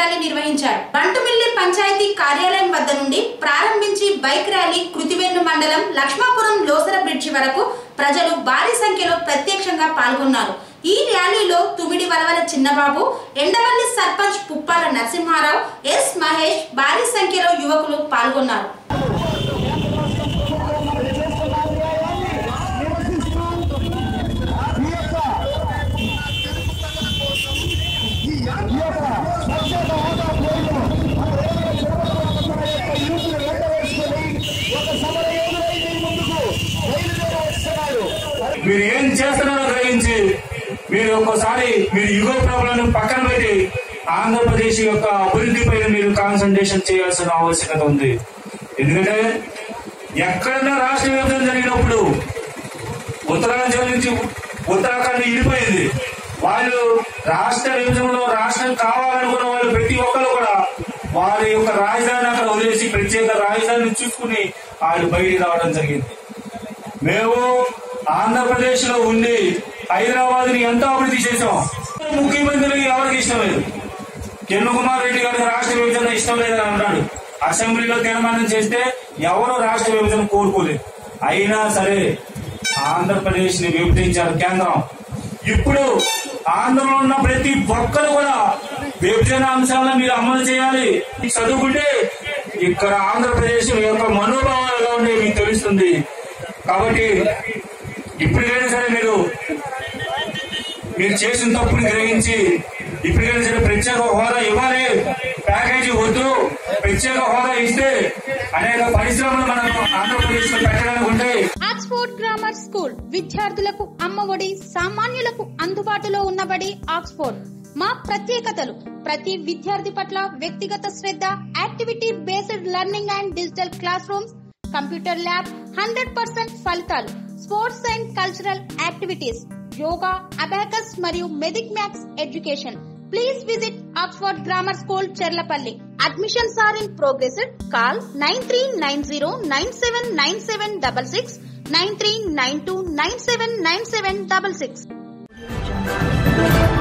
rally నిర్వహించారు బంటుమిల్లి పంచాయతీ కార్యాలయం వద్ద నుండి ప్రారంభించి బైక్ ర్యాలీ కృతివెన్ను మండలం లక్ష్మాపురం లోసర బ్రిడ్జి వరకు ప్రజలు భారీ సంఖ్యలో ప్రత్యక్షంగా పాల్గొన్నారు ఈ ర్యాలీలో తుమిడి వలవల చిన్నబాబు ఎండవల్లి సర్పంచ్ పుప్పాల నరసింహారావు ఎస్ మహేష్ భారీ సంఖ్యలో యువకులు పాల్గొన్నారు మీరు ఏం చేస్తున్నారో గ్రహించి మీరు ఒక్కోసారి మీరు యుగ ప్రాబ్లం పక్కన పెట్టి ఆంధ్రప్రదేశ్ యొక్క అభివృద్ధి పైన మీరు కాన్సన్ట్రేషన్ చేయాల్సిన ఆవశ్యకత ఉంది ఎందుకంటే ఎక్కడన్నా రాష్ట్ర విభజన జరిగినప్పుడు ఉత్తరాంచల్ నుంచి ఉత్తరాఖండ్ విడిపోయింది వాళ్ళు రాష్ట్ర విభజనలో రాష్ట్రం కావాలనుకున్న వాళ్ళు ప్రతి ఒక్కరు కూడా వారి యొక్క రాజధాని అక్కడ వదిలేసి ప్రత్యేక రాజధానిని చూసుకుని వాళ్ళు బయటికి రావడం జరిగింది మేము ఆంధ్రప్రదేశ్ లో ఉండి హైదరాబాద్ ని ఎంతో అభివృద్ధి చేశాం ముఖ్యమంత్రికి ఎవరికి ఇష్టం లేదు కిరణ్ కుమార్ రెడ్డి గారికి రాష్ట్ర విభజన ఇష్టం లేదని అన్నాడు అసెంబ్లీలో తీర్మానం చేస్తే ఎవరు రాష్ట్ర విభజన కోరుకోలేదు అయినా సరే ఆంధ్రప్రదేశ్ ని విభజించారు కేంద్రం ఇప్పుడు ఆంధ్రలో ఉన్న ప్రతి ఒక్కరు కూడా విభజన అంశాలను మీరు అమలు చేయాలి చదువుకుంటే ఇక్కడ ఆంధ్రప్రదేశ్ యొక్క మనోభావాలు ఎలా ఉండే మీకు తెలుస్తుంది కాబట్టి ఇప్పటికైనా సరే మీరు మీరు చేసిన తప్పుని గ్రహించి ఇప్పటికైనా సరే ప్రత్యేక హోదా ఇవ్వాలి ప్యాకేజీ వద్దు ప్రత్యేక హోదా ఇస్తే అనేక పరిశ్రమలు మనం ఆంధ్రప్రదేశ్ లో పెట్టడానికి ఉంటాయి ఆక్స్ఫోర్డ్ గ్రామర్ స్కూల్ విద్యార్థులకు అమ్మఒడి సామాన్యులకు అందుబాటులో ఉన్నబడి ఆక్స్ఫోర్డ్ మా ప్రత్యేకతలు ప్రతి విద్యార్థి పట్ల వ్యక్తిగత శ్రద్ధ activity based learning and digital classrooms computer lab hundred percent ఫలితాలు sports and cultural activities yoga abacus మరియు Vedic maths education please visit Oxford grammar school Cherlapalli admissions are in progress call nine three nine zero nine seven nine seven double six nine three nine two nine seven nine seven double six